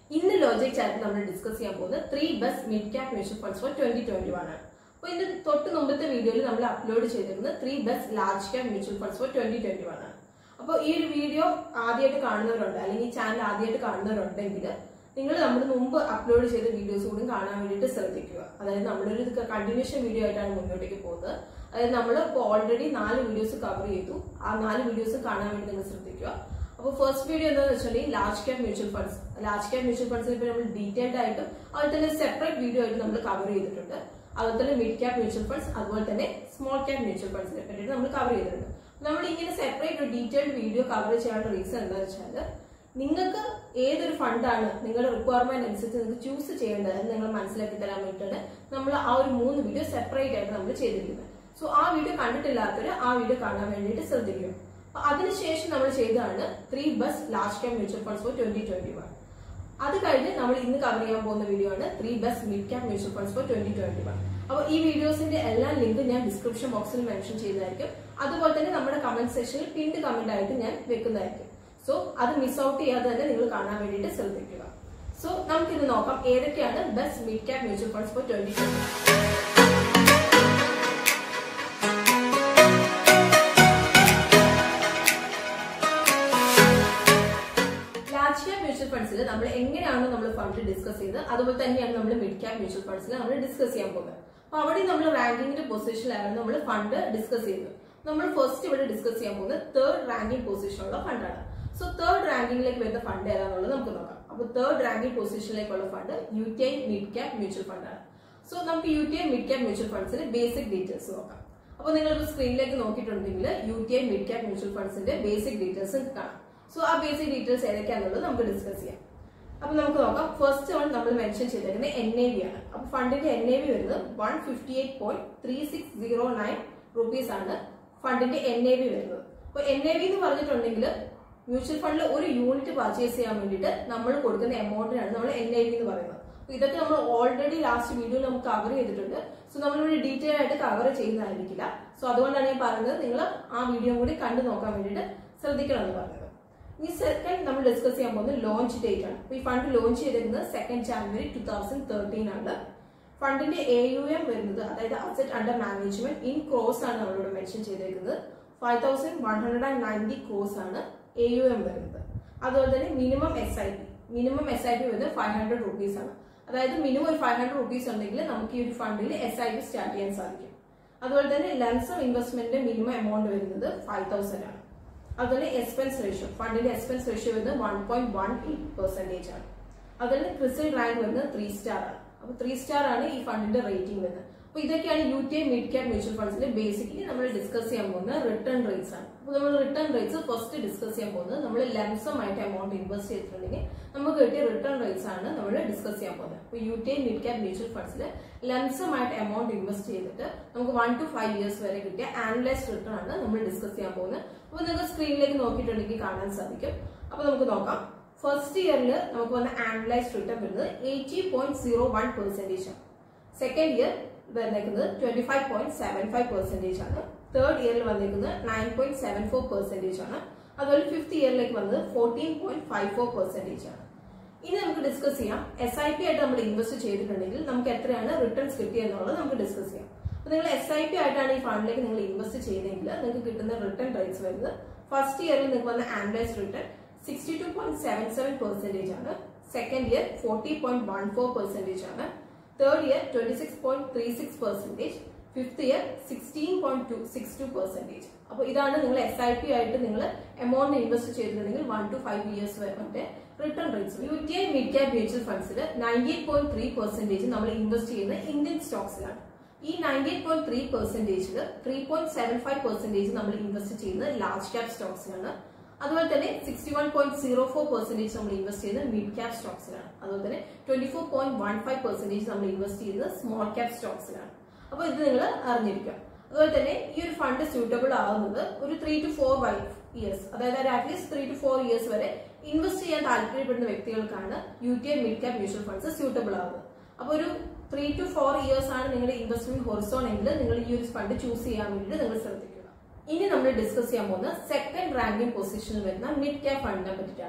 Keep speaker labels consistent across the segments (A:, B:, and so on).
A: ഇന്ന് logic chat നമ്മൾ discuss ചെയ്യാൻ പോകുന്നത് three best mid cap mutual funds for twenty twenty one ആണ് അപ്പോൾ ഇതിന്റെ തൊട്ട് മുമ്പത്തെ വീഡിയോയിൽ നമ്മൾ അപ്ലോഡ് ചെയ്തിരുന്നത് three best large cap mutual funds for twenty twenty one ആണ് അപ്പോൾ ഈ ഒരു വീഡിയോ ആദ്യമായിട്ട് കാണുന്നവരുണ്ട് അല്ലെങ്കിൽ ഈ ചാനൽ ആദ്യമായിട്ട് കാണുന്നവരുണ്ടെങ്കിൽ നിങ്ങൾ നമ്മൾ മുമ്പ് അപ്ലോഡ് ചെയ്ത വീഡിയോസ് കൂടി കാണാൻ വേണ്ടിയിട്ട് ശ്രദ്ധിക്കുക അതായത് നമ്മളൊരു കണ്ടിന്യൂഷൻ വീഡിയോ ആയിട്ടാണ് മുന്നോട്ടേക്ക് പോകുന്നത് അതായത് നമ്മൾ ഇപ്പോൾ ഓൾറെഡി നാല് വീഡിയോസ് കവർ ചെയ്തു ആ നാല് വീഡിയോസ് കാണാൻ വേണ്ടി നിങ്ങൾ ശ്രദ്ധിക്കുക അപ്പോൾ ഫസ്റ്റ് വീഡിയോ എന്താണെന്ന് വെച്ചിട്ടുണ്ടെങ്കിൽ large cap mutual funds large cap mutual ഫണ്ട്സിനെ ഇപ്പോൾ നമ്മൾ ഡീറ്റെയിൽഡ് ആയിട്ടും അതുപോലെ തന്നെ സെപ്പറേറ്റ് വീഡിയോ ആയിട്ട് നമ്മൾ കവർ ചെയ്തിട്ടുണ്ട് അതുപോലെ തന്നെ മിഡ് ക്യാപ് മ്യൂച്വൽ ഫണ്ട്സ് അതുപോലെ തന്നെ സ്മോൾ ക്യാപ് മ്യൂച്വൽ ഫണ്ട്സിനെ പറ്റിയിട്ട് നമ്മൾ കവർ ചെയ്തിട്ടുണ്ട് നമ്മൾ ഇങ്ങനെ സെപ്പറേറ്റ് ഒരു ഡീറ്റെയിൽഡ് വീഡിയോ കവർ ചെയ്യാനുള്ള റീസൺ എന്താണെന്ന് വെച്ചാൽ നിങ്ങൾക്ക് ഏതൊരു ഫണ്ടാണ് നിങ്ങളുടെ റിക്വയർമെന്റ് അനുസരിച്ച് നിങ്ങൾക്ക് ചൂസ് ചെയ്യേണ്ടത് എന്ന് നിങ്ങൾ മനസ്സിലാക്കി തരാൻ വേണ്ടിയിട്ടാണ് നമ്മൾ ആ ഒരു മൂന്ന് വീഡിയോ സെപ്പറേറ്റ് ആയിട്ട് നമ്മൾ ചെയ്തിരിക്കുന്നത് സോ ആ വീഡിയോ കണ്ടിട്ടില്ലാത്തവർ ആ വീഡിയോ കാണാൻ വേണ്ടിയിട്ട് ശ്രദ്ധിക്കുക അപ്പൊ അതിനുശേഷം നമ്മൾ ചെയ്തതാണ് three best large cap mutual funds for twenty twenty one അത് കഴിഞ്ഞ് നമ്മൾ ഇന്ന് കവർ ചെയ്യാൻ പോകുന്ന വീഡിയോ ആണ് three best mid cap mutual funds for twenty twenty one അപ്പോൾ ഈ വീഡിയോസിന്റെ എല്ലാ ലിങ്കും ഞാൻ ഡിസ്ക്രിപ്ഷൻ ബോക്സിൽ മെൻഷൻ ചെയ്തതായിരിക്കും അതുപോലെ തന്നെ നമ്മുടെ കമന്റ് സെക്ഷനിൽ പിൻഡ് കമന്റ് ആയിട്ട് ഞാൻ വെക്കുന്നതായിരിക്കും സോ അത് മിസ് ഔട്ട് ചെയ്യാതെ തന്നെ നിങ്ങൾ കാണാൻ വേണ്ടിയിട്ട് ശ്രദ്ധിക്കുക സോ നമുക്കിത് നോക്കാം ഏതൊക്കെയാണ് best mid cap mutual funds for twenty twenty large cap mutual ഫണ്ട്സിൽ നമ്മൾ എങ്ങനെയാണ് നമ്മൾ ഫണ്ട് ഡിസ്കസ് ചെയ്തത് അതുപോലെ തന്നെയാണ് നമ്മൾ മിഡ് ക്യാപ് മ്യൂച്വൽ ഫണ്ട്സിൽ നമ്മൾ ഡിസ്കസ് ചെയ്യാൻ പോകുന്നത് അപ്പൊ അവിടെ നമ്മൾ റാങ്കിങ്ങിന്റെ പൊസിഷനിലാണ് നമ്മൾ ഫണ്ട് ഡിസ്കസ് ചെയ്തത് നമ്മൾ ഫസ്റ്റ് ഇവിടെ ഡിസ്കസ് ചെയ്യാൻ പോകുന്നത് തേർഡ് റാങ്കിങ് പൊസിഷനുള്ള ഫണ്ടാണ് സോ തേർഡ് റാങ്കിങ്ങിലേക്ക് വരുന്ന ഫണ്ട് ഏതാണെന്നുള്ളത് നമുക്ക് നോക്കാം അപ്പൊ തേർഡ് റാങ്കിങ് പൊസിഷനിലേക്കുള്ള fund U T I mid cap mutual ഫണ്ടാണ് സോ നമുക്ക് U T I mid cap mutual ഫണ്ട്സിന്റെ ബേസിക് ഡീറ്റെയിൽസ് നോക്കാം അപ്പൊ നിങ്ങൾ ഇപ്പോൾ സ്ക്രീനിലേക്ക് നോക്കിയിട്ടുണ്ടെങ്കിൽ U T I mid cap mutual ഫണ്ട്സിന്റെ ബേസിക് ഡീറ്റെയിൽസ് കാണാം സോ ആ ബേസിക് ഡീറ്റെയിൽസ് ഏതൊക്കെയാണെന്നുള്ളത് നമുക്ക് ഡിസ്കസ് ചെയ്യാം അപ്പൊ നമുക്ക് നോക്കാം ഫസ്റ്റ് വൺ നമ്മൾ മെൻഷൻ ചെയ്തിരിക്കുന്നത് എൻ എ വി ആണ് അപ്പൊ ഫണ്ടിന്റെ എൻ എ വി വരുന്നത് one fifty eight point three six zero nine rupees ആണ് ഫണ്ടിന്റെ എൻ എ വി വരുന്നത് അപ്പൊ എൻ എ വി എന്ന് പറഞ്ഞിട്ടുണ്ടെങ്കിൽ മ്യൂച്വൽ ഫണ്ടിൽ ഒരു യൂണിറ്റ് പർച്ചേസ് ചെയ്യാൻ വേണ്ടിയിട്ട് നമ്മൾ കൊടുക്കുന്ന എമൗണ്ടിനാണ് നമ്മൾ എൻ ഐ വി എന്ന് പറയുന്നത് അപ്പൊ ഇതൊക്കെ നമ്മൾ ഓൾറെഡി ലാസ്റ്റ് വീഡിയോയിൽ നമുക്ക് കവർ ചെയ്തിട്ടുണ്ട് സോ നമ്മളിവിടെ ഡീറ്റെയിൽ ആയിട്ട് കവർ ചെയ്യുന്നതായിരിക്കില്ല സോ അതുകൊണ്ടാണ് ഞാൻ പറയുന്നത് നിങ്ങൾ ആ വീഡിയോ കൂടി കണ്ടു നോക്കാൻ വേണ്ടിയിട്ട് ശ്രദ്ധിക്കണം എന്ന് പറഞ്ഞത് ഈ സെക്കൻഡ് നമ്മൾ ഡിസ്കസ് ചെയ്യാൻ പോകുന്നത് ലോഞ്ച് ഡേറ്റ് ആണ് അപ്പൊ ഈ ഫണ്ട് ലോഞ്ച് ചെയ്തിരുന്നത് second January two thousand thirteen ആണ് ഫണ്ടിന്റെ എ യു എം വരുന്നത് അതായത് asset under management in crores ആണ് നമ്മളിവിടെ മെൻഷൻ ചെയ്തേക്കുന്നത് five thousand one hundred and ninety crores ആണ് എ യു എം വരുന്നത് അതുപോലെ തന്നെ minimum S I P minimum S I P വരുന്നത് ഫൈവ് ഹൺഡ്രഡ് റുപ്പീസ് ആണ് അതായത് മിനിമം ഒരു ഫൈവ് ഹൺഡ്രഡ് റുപ്പീസ് ഉണ്ടെങ്കിൽ നമുക്ക് ഈ ഒരു ഫണ്ടിൽ എസ് ഐ പി സ്റ്റാർട്ട് ചെയ്യാൻ സാധിക്കും അതുപോലെ തന്നെ ലംസം ഇൻവെസ്റ്റ്മെന്റിന്റെ മിനിമം എമൗണ്ട് വരുന്നത് ഫൈവ് തൗസൻഡ് ആണ് അതുപോലെ എക്സ്പെൻസ് റേഷ്യോ ഫണ്ടിന്റെ എക്സ്പെൻസ് റേഷ്യോ വരുന്നത് one point one eight percentage ആണ് അതുപോലെ ക്രിസിൽ റാങ്ക് വരുന്നത് ത്രീ സ്റ്റാർ ആണ് അപ്പൊ ത്രീ സ്റ്റാർ ആണ് ഈ ഫണ്ടിന്റെ റേറ്റിംഗ് വരുന്നത് അപ്പൊ ഇതൊക്കെയാണ് U T I mid cap mutual ഫണ്ട്സിന്റെ ബേസിക്കലി നമ്മൾ ഡിസ്കസ് ചെയ്യാൻ പോകുന്ന റിട്ടേൺ റേറ്റ്സ് ആണ് അപ്പൊ നമ്മൾ റിട്ടേൺ റേറ്റ്സ് ഫസ്റ്റ് ഡിസ്കസ് ചെയ്യാൻ പോകുന്നത് നമ്മൾ ലംസം ആയിട്ട് എമൗണ്ട് ഇൻവെസ്റ്റ് ചെയ്തിട്ടുണ്ടെങ്കിൽ നമുക്ക് കിട്ടിയ റിട്ടേൺ റേറ്റ്സ് ആണ് നമ്മൾ ഡിസ്കസ് ചെയ്യാൻ പോകുന്നത് അപ്പൊ U T I mid cap mutual ഫണ്ട്സിൽ ലംസം ആയിട്ട് എമൗണ്ട് ഇൻവെസ്റ്റ് ചെയ്തിട്ട് നമുക്ക് വൺ ടു ഫൈവ് ഇയേഴ്സ് വരെ കിട്ടിയ ആനുവലൈസ് റിട്ടേൺ ആണ് നമ്മൾ ഡിസ്കസ് ചെയ്യാൻ പോകുന്നത് അപ്പൊ നിങ്ങൾക്ക് സ്ക്രീനിലേക്ക് നോക്കിയിട്ടുണ്ടെങ്കിൽ കാണാൻ സാധിക്കും അപ്പൊ നമുക്ക് നോക്കാം ഫസ്റ്റ് ഇയറിൽ നമുക്ക് വന്ന ആനുവലൈസ് റിട്ടേൺ വരുന്നത് eighty point zero one percentage ആണ് സെക്കൻഡ് ഇയർ വന്നേക്കുന്നത് twenty five point seven five percentage ആണ് തേർഡ് ഇയറിൽ വന്നേക്കുന്നത് nine point seven four percentage ആണ് അതുപോലെ ഫിഫ്ത് ഇയറിലേക്ക് വന്നത് fourteen point five four percentage ആണ് ഇനി നമുക്ക് ഡിസ്കസ് ചെയ്യാം എസ് ഐ പി ആയിട്ട് നമ്മൾ ഇൻവെസ്റ്റ് ചെയ്തിട്ടുണ്ടെങ്കിൽ നമുക്ക് എത്രയാണ് റിട്ടേൺസ് കിട്ടിയെന്നുള്ളത് നമുക്ക് ഡിസ്കസ് ചെയ്യാം അപ്പൊ നിങ്ങൾ എസ് ഐ പി ആയിട്ടാണ് ഈ ഫണ്ടിലേക്ക് നിങ്ങൾ ഇൻവെസ്റ്റ് ചെയ്തെങ്കിൽ നിങ്ങൾക്ക് കിട്ടുന്ന റിട്ടേൺ റേറ്റ്സ് വരുന്നത് ഫസ്റ്റ് ഇയറിൽ നിങ്ങൾക്ക് വന്ന annualise return sixty two point seven seven percentage ആണ് second year forty point one four percentage ആണ് third year twenty six point three six percentage fifth year sixteen point two six two percentage അപ്പൊ ഇതാണ് നിങ്ങൾ S I P ആയിട്ട് നിങ്ങൾ amount invest ചെയ്തിട്ടുണ്ടെങ്കിൽ one two five years വരെ മറ്റേ return rates U T I mid cap mutual ഫണ്ട്സിൽ ninety eight point three percentage നമ്മൾ ഇൻവെസ്റ്റ് ചെയ്യുന്നത് ഇന്ത്യൻ സ്റ്റോക്സിലാണ് ഈ നയൻറ്റി എയ്റ്റ് പോയിന്റ് ത്രീ പെർസെന്റേജിൽ three point seven five percentage നമ്മൾ ഇൻവെസ്റ്റ് ചെയ്യുന്നത് ലാർജ് ക്യാപ് സ്റ്റോക്സിലാണ് അതുപോലെ തന്നെ sixty one point zero four percentage നമ്മൾ ഇൻവെസ്റ്റ് ചെയ്യുന്നത് മിഡ് ക്യാപ് സ്റ്റോക്സിലാണ് അതുപോലെ തന്നെ twenty four point one five percentage നമ്മൾ ഇൻവെസ്റ്റ് ചെയ്യുന്നത് സ്മോൾ ക്യാപ് സ്റ്റോക്സിലാണ് അപ്പൊ ഇത് നിങ്ങൾ അറിഞ്ഞിരിക്കുക അതുപോലെ തന്നെ ഈ ഒരു ഫണ്ട് സ്യൂട്ടബിൾ ആവുന്നത് ഒരു three two four five years അതായത് at least three two four years വരെ ഇൻവെസ്റ്റ് ചെയ്യാൻ താല്പര്യപ്പെടുന്ന വ്യക്തികൾക്കാണ് U T I mid cap mutual funds suitable ആവുന്നത് അപ്പൊ ഒരു ത്രീ ടു ഫോർ ഇയേഴ്സ് ആണ് നിങ്ങളുടെ ഇൻവെസ്റ്റ്മെന്റ് ഹൊറിസോൺ എങ്കിൽ നിങ്ങൾ ഈ ഒരു ഫണ്ട് ചൂസ് ചെയ്യാൻ വേണ്ടിയിട്ട് നിങ്ങൾ ശ്രദ്ധിക്കുക ഇനി നമ്മൾ ഡിസ്കസ് ചെയ്യാൻ പോകുന്ന സെക്കൻഡ് റാങ്കിങ് പൊസിഷനിൽ വരുന്ന മിഡ് ക്യാപ് ഫണ്ടിനെ പറ്റിയിട്ടാണ്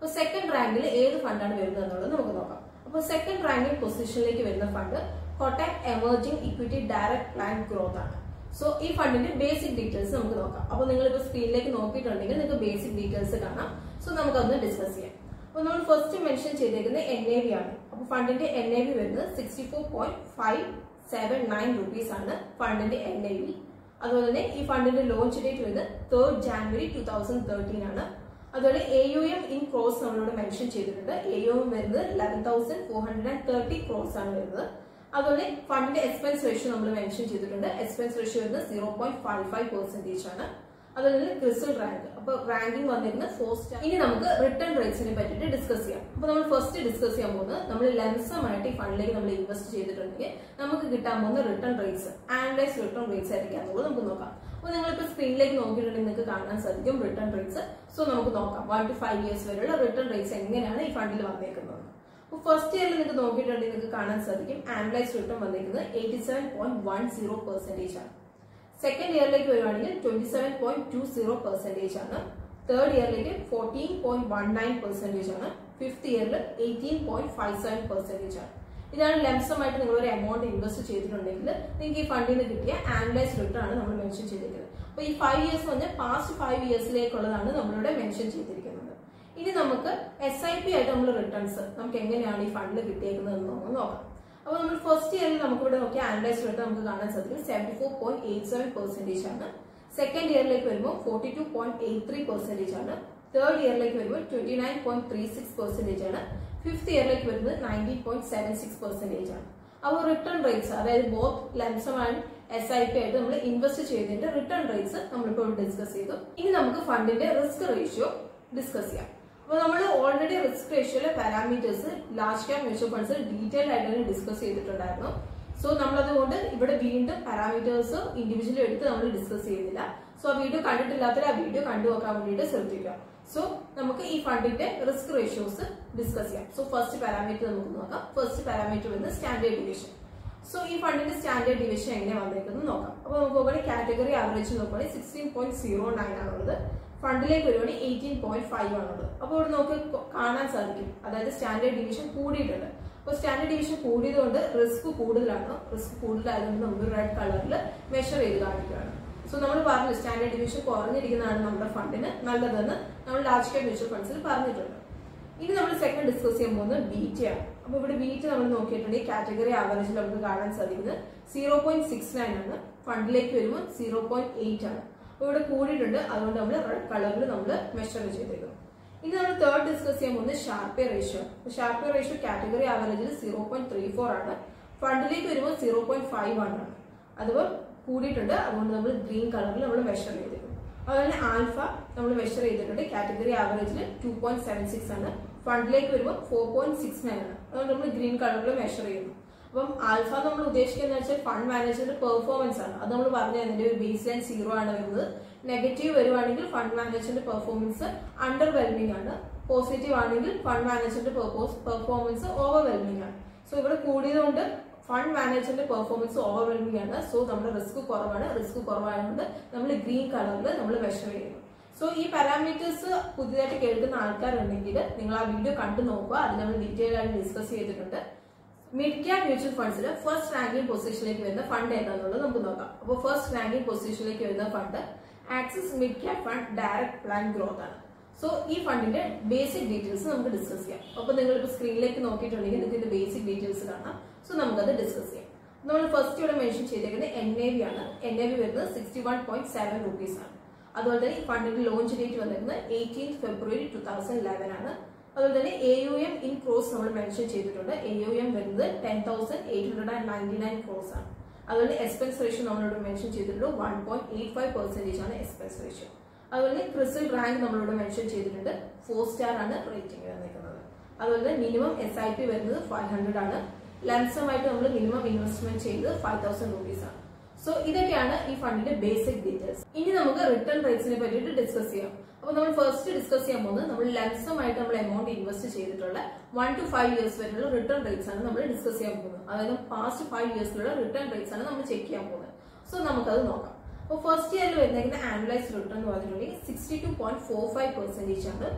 A: അപ്പൊ സെക്കൻഡ് റാങ്കിൽ ഏത് ഫണ്ടാണ് വരുന്നത് എന്നുള്ളത് നമുക്ക് നോക്കാം അപ്പൊ സെക്കൻഡ് റാങ്കിങ് പൊസിഷനിലേക്ക് വരുന്ന fund Kotak emerging equity direct plan growth ആണ് സോ ഈ ഫണ്ടിന്റെ ബേസിക് ഡീറ്റെയിൽസ് നമുക്ക് നോക്കാം അപ്പൊ നിങ്ങൾ ഇപ്പൊ സ്ക്രീനിലേക്ക് നോക്കിയിട്ടുണ്ടെങ്കിൽ നിങ്ങൾക്ക് ബേസിക് ഡീറ്റെയിൽസ് കാണാം സോ നമുക്ക് അതൊന്ന് ഡിസ്കസ് ചെയ്യാം അപ്പൊ നമ്മൾ ഫസ്റ്റ് മെൻഷൻ ചെയ്തേക്കുന്നത് എൻ എ വി ആണ് അപ്പൊ ഫണ്ടിന്റെ എൻ എ വി വരുന്നത് sixty four point five seven nine rupees ആണ് ഫണ്ടിന്റെ എൻ എ വി അതുപോലെ തന്നെ ഈ ഫണ്ടിന്റെ ലോഞ്ച് ഡേറ്റ് വരുന്നത് third January two thousand thirteen ആണ് അതുപോലെ A U M in crores നമ്മളോട് മെൻഷൻ ചെയ്തിട്ടുണ്ട് എ യു എം വരുന്നത് eleven thousand four hundred and thirty crores ആണ് വരുന്നത് അതുപോലെ ഫണ്ടിന്റെ എക്സ്പെൻസ് റേഷ്യോ നമ്മൾ മെൻഷൻ ചെയ്തിട്ടുണ്ട് എക്സ്പെൻസ് റേഷ്യോ വരുന്നത് zero point five five percentage ആണ് അതുപോലെ തന്നെ ക്രിസൽ റാങ്ക് അപ്പൊ റാങ്കിങ് വന്നിരുന്നത് ഫോർ സ്റ്റാർ ഇനി നമുക്ക് റിട്ടേൺ റേറ്റ്സിനെ പറ്റിയിട്ട് ഡിസ്കസ് ചെയ്യാം അപ്പൊ നമ്മൾ ഫസ്റ്റ് ഡിസ്കസ് ചെയ്യാൻ പോകുന്നത് നമ്മൾ ലംസമായിട്ട് ഈ ഫണ്ടിലേക്ക് നമ്മൾ ഇൻവെസ്റ്റ് ചെയ്തിട്ടുണ്ടെങ്കിൽ നമുക്ക് കിട്ടാൻ പോകുന്ന return rates analyse return rates ആയിരിക്കാന്നുള്ളത് നമുക്ക് നോക്കാം അപ്പൊ നിങ്ങളിപ്പോ സ്ക്രീനിലേക്ക് നോക്കിയിട്ടുണ്ടെങ്കിൽ നിങ്ങൾക്ക് കാണാൻ സാധിക്കും റിട്ടേൺ റേറ്റ്സ് സോ നമുക്ക് നോക്കാം വൺ ടു ഫൈവ് ഇയേഴ്സ് വരെയുള്ള റിട്ടേൺ റേറ്റ്സ് എങ്ങനെയാണ് ഈ ഫണ്ടിൽ വന്നേക്കുന്നത് അപ്പൊ ഫസ്റ്റ് ഇയറിൽ നിങ്ങൾക്ക് നോക്കിയിട്ടുണ്ടെങ്കിൽ നിങ്ങൾക്ക് കാണാൻ സാധിക്കും ആനലൈസ് റിട്ടേൺ വന്നിരിക്കുന്നത് eighty seven point one zero percentage ആണ് സെക്കൻഡ് ഇയറിലേക്ക് വരുവാണെങ്കിൽ twenty seven point two zero percentage ആണ് തേർഡ് ഇയറിലേക്ക് fourteen point one nine percentage ആണ് ഫിഫ്ത് ഇയറിൽ eighteen point five seven percentage ആണ് ഇതാണ് ലംസമായിട്ട് നിങ്ങൾ ഒരു എമൗണ്ട് ഇൻവെസ്റ്റ് ചെയ്തിട്ടുണ്ടെങ്കിൽ നിങ്ങൾക്ക് ഈ ഫണ്ടിൽ നിന്ന് കിട്ടിയ ആനലൈസ് റിട്ടേൺ ആണ് നമ്മൾ മെൻഷൻ ചെയ്തിരിക്കുന്നത് അപ്പൊ ഈ ഫൈവ് ഇയേഴ്സ് പറഞ്ഞാൽ പാസ്റ്റ് ഫൈവ് ഇയേഴ്സിലേക്കുള്ളതാണ് നമ്മളിവിടെ മെൻഷൻ ചെയ്തിരിക്കുന്നത് ഇനി നമുക്ക് എസ് ഐ പി ആയിട്ട് നമ്മൾ റിട്ടേൺസ് നമുക്ക് എങ്ങനെയാണ് ഈ ഫണ്ടിൽ കിട്ടിയേക്കുന്നത് എന്ന് നമുക്ക് നോക്കാം അപ്പൊ നമ്മൾ ഫസ്റ്റ് ഇയറിൽ നമുക്ക് ഇവിടെ നോക്കിയ ആനലൈസ് റിട്ടേൺ നമുക്ക് കാണാൻ സാധിക്കും seventy four point eight seven percentage ആണ് സെക്കൻഡ് ഇയറിലേക്ക് വരുമ്പോൾ forty two point eight three percentage ആണ് തേർഡ് ഇയറിലേക്ക് വരുമ്പോൾ twenty nine point three six percentage ആണ് ഫിഫ്ത് ഇയറിലേക്ക് വരുന്നത് nineteen point seven six percentage ആണ് അപ്പോൾ റിട്ടേൺ റേറ്റ്സ് അതായത് both lump sum and S I P ആയിട്ട് നമ്മൾ ഇൻവെസ്റ്റ് ചെയ്തതിന്റെ റിട്ടേൺ റേറ്റ്സ് നമ്മളിപ്പോൾ ഡിസ്കസ് ചെയ്തു ഇനി നമുക്ക് ഫണ്ടിന്റെ റിസ്ക് റേഷ്യോ ഡിസ്കസ് ചെയ്യാം അപ്പൊ നമ്മൾ ഓൾറെഡി റിസ്ക് റേഷ്യോയിലെ parameters large cap mutual funds detail ആയിട്ട് തന്നെ ഡിസ്കസ് ചെയ്തിട്ടുണ്ടായിരുന്നു സോ നമ്മളതുകൊണ്ട് ഇവിടെ വീണ്ടും പാരാമീറ്റേഴ്സ് ഇൻഡിവിജ്വലി എടുത്ത് നമ്മൾ ഡിസ്കസ് ചെയ്യുന്നില്ല സോ ആ വീഡിയോ കണ്ടിട്ടില്ലാത്തവർ ആ വീഡിയോ കണ്ടു നോക്കാൻ വേണ്ടിയിട്ട് ശ്രദ്ധിക്കുക സോ നമുക്ക് ഈ ഫണ്ടിന്റെ റിസ്ക് റേഷ്യോസ് ഡിസ്കസ് ചെയ്യാം സോ ഫസ്റ്റ് പാരാമീറ്റർ നമുക്ക് നോക്കാം ഫസ്റ്റ് പാരാമീറ്റർ വരുന്നത് സ്റ്റാൻഡേർഡ് ഡിവിഷൻ സോ ഈ ഫണ്ടിന്റെ സ്റ്റാൻഡേർഡ് ഡിവിഷൻ എങ്ങനെ വന്നേക്കുന്നത് നോക്കാം അപ്പൊ നമുക്ക് നോക്കുകയാണെങ്കിൽ കാറ്റഗറി ആവറേജ് നോക്കുകയാണെങ്കിൽ സിക്സ്റ്റീൻ പോയിന്റ് സീറോ നയൻ ആണുള്ളത് ഫണ്ടിലേക്ക് വരുവാണെങ്കിൽ എയ്റ്റീൻ പോയിന്റ് ഫൈവ് ആണുള്ളത് അപ്പോൾ ഇവിടെ നമുക്ക് കാണാൻ സാധിക്കും അതായത് സ്റ്റാൻഡേർഡ് ഡിവിഷൻ കൂടിയിട്ടുണ്ട് അപ്പോൾ സ്റ്റാൻഡേർഡ് ഡിവിഷൻ കൂടിയതുകൊണ്ട് റിസ്ക് കൂടുതലാണ് റിസ്ക് കൂടുതലായതുകൊണ്ട് നമുക്ക് റെഡ് കളറിൽ മെഷർ ചെയ്ത് കാണിക്കുകയാണ് സോ നമ്മൾ പറഞ്ഞു സ്റ്റാൻഡേർഡ് ഡിവിഷൻ കുറഞ്ഞിരിക്കുന്നതാണ് നമ്മുടെ ഫണ്ടിന് നല്ലതെന്ന് നമ്മൾ ലാർജ് ക്യാപ് മ്യൂച്വൽ ഫണ്ട്സിൽ പറഞ്ഞിട്ടുണ്ട് ഇനി നമ്മൾ സെക്കൻഡ് ഡിസ്കസ് ചെയ്യാൻ പോകുന്നത് ബീറ്റ് ആണ് അപ്പൊ ഇവിടെ ബീറ്റ് നമ്മൾ നോക്കിയിട്ടുണ്ടെങ്കിൽ കാറ്റഗറി ആവറേജിൽ നമുക്ക് കാണാൻ സാധിക്കുന്നത് സീറോ പോയിന്റ് സിക്സ് നയൻ ആണ് ഫണ്ടിലേക്ക് വരുമ്പോൾ സീറോ പോയിന്റ് എയ്റ്റ് ആണ് അപ്പൊ ഇവിടെ കൂടിയിട്ടുണ്ട് അതുകൊണ്ട് നമ്മൾ റെഡ് കളറിൽ നമ്മൾ മെഷർ ചെയ്തേക്കുന്നു ഇനി നമ്മൾ തേർഡ് ഡിസ്കസ് ചെയ്യാൻ പോകുന്നത് Sharpe ratio Sharpe ratio category ആവറേജിൽ സീറോ പോയിന്റ് ത്രീ ഫോർ ആണ് ഫണ്ടിലേക്ക് വരുമ്പോൾ സീറോ പോയിന്റ് ഫൈവ് ആണ് അതുപോലെ കൂടിയിട്ടുണ്ട് അതുകൊണ്ട് നമ്മൾ ഗ്രീൻ കളറിൽ നമ്മൾ മെഷർ ചെയ്തിരിക്കുന്നു അതുപോലെ തന്നെ ആൽഫ നമ്മൾ മെഷർ ചെയ്തിട്ടുണ്ട് കാറ്റഗറി ആവറേജിൽ ടു പോയിന്റ് സെവൻ സിക്സ് ആണ് ഫണ്ടിലേക്ക് വരുമ്പോൾ ഫോർ പോയിന്റ് സിക്സ് നയൻ ആണ് അതുകൊണ്ട് നമ്മൾ ഗ്രീൻ കളറിൽ മെഷർ ചെയ്യുന്നു അപ്പം ആൽഫ നമ്മൾ ഉദ്ദേശിക്കുന്നത് വെച്ചാൽ ഫണ്ട് മാനേജറിന്റെ പെർഫോമൻസ് ആണ് അത് നമ്മൾ പറഞ്ഞു അതിന്റെ ഒരു ബേസ് ലൈൻ സീറോ ആണ് വരുന്നത് നെഗറ്റീവ് വരുവാണെങ്കിൽ ഫണ്ട് മാനേജറിന്റെ പെർഫോമൻസ് അണ്ടർ വെൽമിംഗ് ആണ് പോസിറ്റീവ് ആണെങ്കിൽ ഫണ്ട് മാനേജറിന്റെ പെർഫോമൻസ് ഓവർ വെൽമിംഗ് ആണ് സോ ഇവിടെ കൂടിയതുകൊണ്ട് ഫണ്ട് മാനേജറിന്റെ പെർഫോമൻസ് ഓവർ വെൽമിംഗ് ആണ് സോ നമ്മുടെ റിസ്ക് കുറവാണ് റിസ്ക് കുറവായതുകൊണ്ട് നമ്മൾ ഗ്രീൻ കളറിൽ നമ്മൾ മെഷർ ചെയ്യുന്നു സോ ഈ പാരാമീറ്റേഴ്സ് പുതിയതായിട്ട് കേൾക്കുന്ന ആൾക്കാരുണ്ടെങ്കിൽ നിങ്ങൾ ആ വീഡിയോ കണ്ടു നോക്കുക അത് നമ്മൾ ഡീറ്റെയിൽ ആയിട്ട് ഡിസ്കസ് ചെയ്തിട്ടുണ്ട് മിഡ് ക്യാപ് മ്യൂച്വൽ ഫണ്ട്സിൽ ഫസ്റ്റ് റാങ്കിങ് പൊസിഷനിലേക്ക് വരുന്ന ഫണ്ട് ഏതാണെന്നുള്ളത് നമുക്ക് നോക്കാം അപ്പോൾ ഫസ്റ്റ് റാങ്കിങ് പൊസിഷനിലേക്ക് വരുന്ന fund Axis mid cap fund direct plan growth ആണ് സോ ഈ ഫണ്ടിന്റെ ബേസിക് ഡീറ്റെയിൽസ് നമുക്ക് ഡിസ്കസ് ചെയ്യാം അപ്പൊ നിങ്ങൾ ഇപ്പോൾ സ്ക്രീനിലേക്ക് നോക്കിയിട്ടുണ്ടെങ്കിൽ നിങ്ങൾക്ക് ഇതിന്റെ ബേസിക് ഡീറ്റെയിൽസ് കാണാം സോ നമുക്കത് ഡിസ്കസ് ചെയ്യാം നമ്മൾ ഫസ്റ്റ് ഇവിടെ മെൻഷൻ ചെയ്തേക്കുന്നത് എൻ എ വി ആണ് എൻ എ വി വരുന്നത് sixty one point seven rupees ആണ് അതുപോലെ തന്നെ ഈ ഫണ്ടിന്റെ ലോഞ്ച് ഡേറ്റ് വന്നിരിക്കുന്നത് eighteen February two thousand eleven ആണ് അതുപോലെ തന്നെ A U M in crore നമ്മൾ മെൻഷൻ ചെയ്തിട്ടുണ്ട് എ യു എം വരുന്നത് ten thousand eight hundred and ninety nine crore ആണ് അതുപോലെ എക്സ്പെൻസ് റേഷ്യോ നമ്മളിവിടെ മെൻഷൻ ചെയ്തിട്ടുണ്ട് one point eight five percentage ആണ് എക്സ്പെൻസ് റേഷ്യോ അതുപോലെ ക്രിസിൽ റാങ്ക് നമ്മളിവിടെ മെൻഷൻ ചെയ്തിട്ടുണ്ട് ഫോർ സ്റ്റാർ ആണ് റേറ്റിംഗ് വന്നിരിക്കുന്നത് അതുപോലെ തന്നെ മിനിമം എസ് ഐ പി വരുന്നത് ഫൈവ് ഹൺഡ്രഡ് ആണ് ലംസമായിട്ട് നമ്മൾ മിനിമം ഇൻവെസ്റ്റ്മെന്റ് ചെയ്തത് ഫൈവ് തൗസൻഡ് റുപ്പീസ് ആണ് സോ ഇതൊക്കെയാണ് ഈ ഫണ്ടിന്റെ ബേസിക് ഡീറ്റെയിൽസ് ഇനി നമുക്ക് റിട്ടേൺ റേറ്റ്സിനെ പറ്റിയിട്ട് ഡിസ്കസ് ചെയ്യാം അപ്പൊ നമ്മൾ ഫസ്റ്റ് ഡിസ്കസ് ചെയ്യാൻ പോകുന്നത് നമ്മൾ ലംസമായിട്ട് നമ്മൾ എമൗണ്ട് ഇൻവെസ്റ്റ് ചെയ്തിട്ടുള്ള വൺ ടു ഫൈവ് ഇയേഴ്സ് വരെയുള്ള റിട്ടേൺ റേറ്റ്സ് ആണ് നമ്മൾ ഡിസ്കസ് ചെയ്യാൻ പോകുന്നത് അതായത് പാസ്റ്റ് ഫൈവ് ഇയേഴ്സിലുള്ള റിട്ടേൺ റേറ്റ്സ് ആണ് നമ്മൾ ചെക്ക് ചെയ്യാൻ പോകുന്നത് സോ നമുക്കത് നോക്കാം അപ്പോൾ ഫസ്റ്റ് ഇയറിൽ വരുന്നേക്കുന്ന ആനുവലൈസ് റിട്ടേൺ എന്ന് പറഞ്ഞിട്ടുണ്ടെങ്കിൽ sixty two point four five percentage ആണ്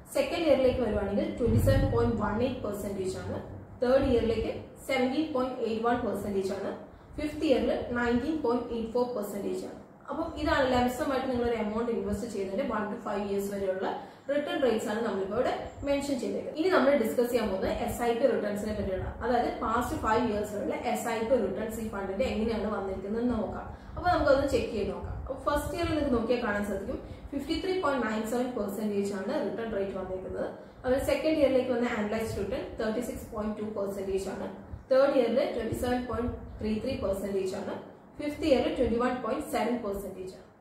A: സെക്കൻഡ് ഇയറിലേക്ക് വരുവാണെങ്കിൽ twenty seven point one eight percentage ആണ് തേർഡ് ഇയറിലേക്ക് seventeen point eight one percentage ആണ് ഫിഫ്ത് ഇയറിൽ nineteen point eight four percentage ആണ് അപ്പം ഇതാണ് ലംസമായിട്ട് നിങ്ങൾ ഒരു എമൗണ്ട് ഇൻവെസ്റ്റ് ചെയ്യുന്നതിന് വൺ ടു ഫൈവ് ഇയേഴ്സ് വരെയുള്ള റിട്ടേൺ റേറ്റ്സ് ആണ് നമ്മളിപ്പോൾ ഇവിടെ മെൻഷൻ ചെയ്തേക്കുന്നത് ഇനി നമ്മൾ ഡിസ്കസ് ചെയ്യാൻ പോകുന്നത് എസ് ഐ പി റിട്ടേൺസിനെ പറ്റിയാണ് അതായത് പാസ്റ്റ് ഫൈവ് ഇയേഴ്സിലുള്ള എസ് ഐ പി റിട്ടേൺസ് ഈ ഫണ്ടിന്റെ എങ്ങനെയാണ് വന്നിരിക്കുന്നത് എന്ന് നോക്കാം അപ്പൊ നമുക്കതൊന്ന് ചെക്ക് ചെയ്ത് നോക്കാം ഫസ്റ്റ് ഇയറിൽ നിങ്ങൾക്ക് നോക്കിയാൽ കാണാൻ സാധിക്കും fifty three point nine seven percentage ആണ് റിട്ടേൺ റേറ്റ് വന്നിരിക്കുന്നത് അതുപോലെ സെക്കൻഡ് ഇയറിലേക്ക് വന്ന analyse return thirty six point two percentage ആണ് തേർഡ് ഇയറിൽ twenty seven point three three percentage ആണ് ഫിഫ്ത് ഇയറിൽ twenty one point seven percentage ആണ്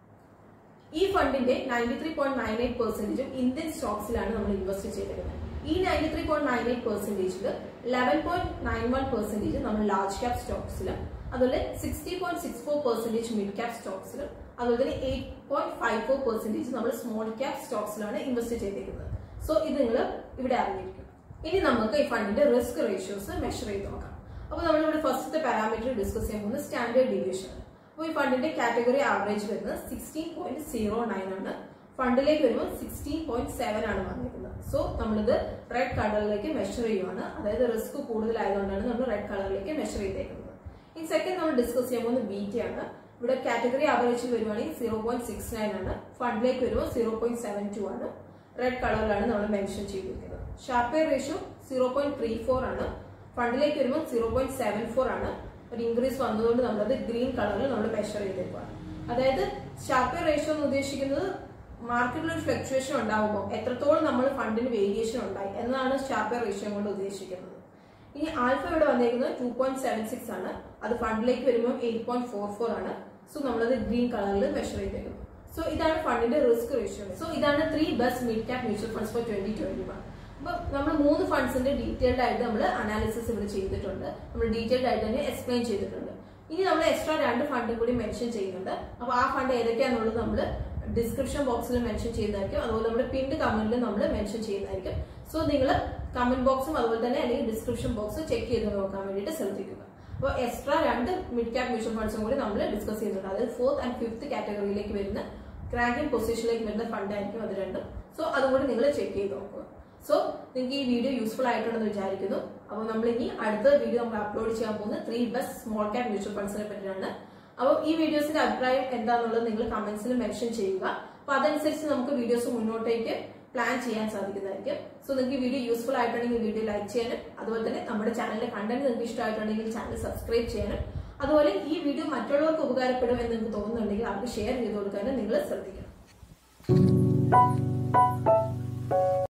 A: ഈ ഫണ്ടിന്റെ ninety three point nine eight പെർസെന്റേജും ഇന്ത്യൻ സ്റ്റോക്സിലാണ് നമ്മൾ ഇൻവെസ്റ്റ് ചെയ്തിരിക്കുന്നത് ഈ ninety three point nine eight പെർസെന്റേജിൽ eleven point nine one percentage നമ്മൾ ലാർജ് ക്യാപ് സ്റ്റോക്സിലും അതുപോലെ sixty point six four percentage mid cap സ്റ്റോക്സിലും അതുപോലെ തന്നെ eight point five four percentage നമ്മൾ സ്മോൾ ക്യാപ് സ്റ്റോക്സിലാണ് ഇൻവെസ്റ്റ് ചെയ്തിരിക്കുന്നത് സോ ഇത് നിങ്ങൾ ഇവിടെ അറിഞ്ഞിരിക്കും ഇനി നമുക്ക് ഈ ഫണ്ടിന്റെ റിസ്ക് റേഷ്യോസ് മെഷർ ചെയ്ത് നോക്കാം അപ്പോൾ നമ്മളിവിടെ ഫസ്റ്റത്തെ പാരാമീറ്റർ ഡിസ്കസ് ചെയ്യാൻ പോകുന്നത് സ്റ്റാൻഡേർഡ് ഡീവിയേഷൻ ആണ് അപ്പോൾ ഈ ഫണ്ടിന്റെ കാറ്റഗറി ആവറേജ് വരുന്നത് സിക്സ്റ്റീൻ പോയിന്റ് സീറോ നയൻ ആണ് ഫണ്ടിലേക്ക് വരുമ്പോൾ സിക്സ്റ്റീൻ പോയിന്റ് സെവൻ ആണ് വന്നിരിക്കുന്നത് സോ നമ്മളിത് റെഡ് കളറിലേക്ക് മെഷർ ചെയ്യുവാണ് അതായത് റിസ്ക് കൂടുതലായതുകൊണ്ടാണ് നമ്മൾ റെഡ് കളറിലേക്ക് മെഷർ ചെയ്തേക്കുന്നത് ഈ സെക്കൻഡ് നമ്മൾ ഡിസ്കസ് ചെയ്യാൻ പോകുന്നത് ബീറ്റി ആണ് ഇവിടെ കാറ്റഗറി ആവറേജ് വരുവാണെങ്കിൽ സീറോ പോയിന്റ് സിക്സ് നയൻ ആണ് ഫണ്ടിലേക്ക് വരുമ്പോൾ സീറോ പോയിന്റ് സെവൻ ടു ആണ് റെഡ് കളറിലാണ് നമ്മൾ മെൻഷൻ ചെയ്തിരിക്കുന്നത് Sharpe ratio zero point three four ആണ് ഫണ്ടിലേക്ക് വരുമ്പോൾ സീറോ പോയിന്റ് സെവൻ ഫോർ ആണ് ഒരു ഇൻക്രീസ് വന്നതുകൊണ്ട് നമ്മളത് ഗ്രീൻ കളറിൽ നമ്മൾ മെഷർ ചെയ്തേക്കുവാണ് അതായത് ഷാർപ്പേ റേഷ്യോ എന്ന് ഉദ്ദേശിക്കുന്നത് മാർക്കറ്റിൽ ഒരു ഫ്ലക്ച്വേഷൻ ഉണ്ടാകുമ്പോൾ എത്രത്തോളം നമ്മൾ ഫണ്ടിന് വേരിയേഷൻ ഉണ്ടായി എന്നതാണ് ഷാർപ്പേ റേഷ്യോ കൊണ്ട് ഉദ്ദേശിക്കുന്നത് ഇനി ആൽഫ ഇവിടെ വന്നേക്കുന്നത് ടു പോയിന്റ് സെവൻ സിക്സ് ആണ് അത് ഫണ്ടിലേക്ക് വരുമ്പോൾ എയ്റ്റ് പോയിന്റ് ഫോർ ഫോർ ആണ് സോ നമ്മളത് ഗ്രീൻ കളറിൽ മെഷർ ചെയ്തേക്കുന്നു സോ ഇതാണ് ഫണ്ടിന്റെ റിസ്ക് റേഷ്യോ സോ ഇതാണ് three best mid cap mutual funds for twenty twenty one അപ്പൊ നമ്മൾ മൂന്ന് ഫണ്ട്സിന്റെ ഡീറ്റെയിൽഡ് ആയിട്ട് നമ്മൾ അനാലിസിസ് ഇവിടെ ചെയ്തിട്ടുണ്ട് നമ്മൾ ഡീറ്റെയിൽഡ് ആയിട്ട് തന്നെ എക്സ്പ്ലെയിൻ ചെയ്തിട്ടുണ്ട് ഇനി നമ്മൾ എക്സ്ട്രാ രണ്ട് ഫണ്ടും കൂടി മെൻഷൻ ചെയ്യുന്നുണ്ട് അപ്പൊ ആ ഫണ്ട് ഏതൊക്കെയാണെന്നുള്ളത് നമ്മൾ ഡിസ്ക്രിപ്ഷൻ ബോക്സിൽ മെൻഷൻ ചെയ്യുന്നതായിരിക്കും അതുപോലെ നമ്മുടെ പിൻഡ് കമന്റിൽ നമ്മൾ മെൻഷൻ ചെയ്യുന്നതായിരിക്കും സോ നിങ്ങൾ കമന്റ് ബോക്സും അതുപോലെ തന്നെ അല്ലെങ്കിൽ ഡിസ്ക്രിപ്ഷൻ ബോക്സ് ചെക്ക് ചെയ്ത് നോക്കാൻ വേണ്ടിയിട്ട് ശ്രദ്ധിക്കുക അപ്പോൾ എക്സ്ട്രാ രണ്ട് മിഡ് ക്യാപ് മ്യൂച്വൽ ഫണ്ട്സും കൂടി നമ്മൾ ഡിസ്കസ് ചെയ്യുന്നുണ്ട് അതായത് ഫോർത്ത് ആൻഡ് ഫിഫ്ത്ത് കാറ്റഗറിയിലേക്ക് വരുന്ന റാങ്കിങ് പൊസിഷനിലേക്ക് വരുന്ന ഫണ്ട് ആയിരിക്കും അത് രണ്ടും സോ അതും കൂടി നിങ്ങൾ ചെക്ക് ചെയ്ത് നോക്കുക സോ നിങ്ങൾക്ക് ഈ വീഡിയോ യൂസ്ഫുൾ ആയിട്ടുണ്ടെന്ന് വിചാരിക്കുന്നു അപ്പോൾ നമ്മൾ ഇനി അടുത്ത വീഡിയോ നമ്മൾ അപ്ലോഡ് ചെയ്യാൻ പോകുന്നത് three best small cap mutual ഫണ്ട്സിനെ പറ്റിയാണ് അപ്പോൾ ഈ വീഡിയോസിന്റെ അഭിപ്രായം എന്താണെന്നുള്ളത് നിങ്ങൾ കമന്റ്സിൽ മെൻഷൻ ചെയ്യുക അപ്പൊ അതനുസരിച്ച് നമുക്ക് വീഡിയോസ് മുന്നോട്ടേക്ക് പ്ലാൻ ചെയ്യാൻ സാധിക്കുന്നതായിരിക്കും സോ നിങ്ങൾക്ക് ഈ വീഡിയോ യൂസ്ഫുൾ ആയിട്ടുണ്ടെങ്കിൽ വീഡിയോ ലൈക്ക് ചെയ്യാനും അതുപോലെ തന്നെ നമ്മുടെ ചാനലിലെ കണ്ടന്റ് നിങ്ങൾക്ക് ഇഷ്ടമായിട്ടുണ്ടെങ്കിൽ ചാനൽ സബ്സ്ക്രൈബ് ചെയ്യാനും അതുപോലെ ഈ വീഡിയോ മറ്റുള്ളവർക്ക് ഉപകാരപ്പെടും എന്ന് നിങ്ങൾക്ക് തോന്നുന്നുണ്ടെങ്കിൽ അവർക്ക് ഷെയർ ചെയ്ത് കൊടുക്കാനും നിങ്ങൾ ശ്രദ്ധിക്കണം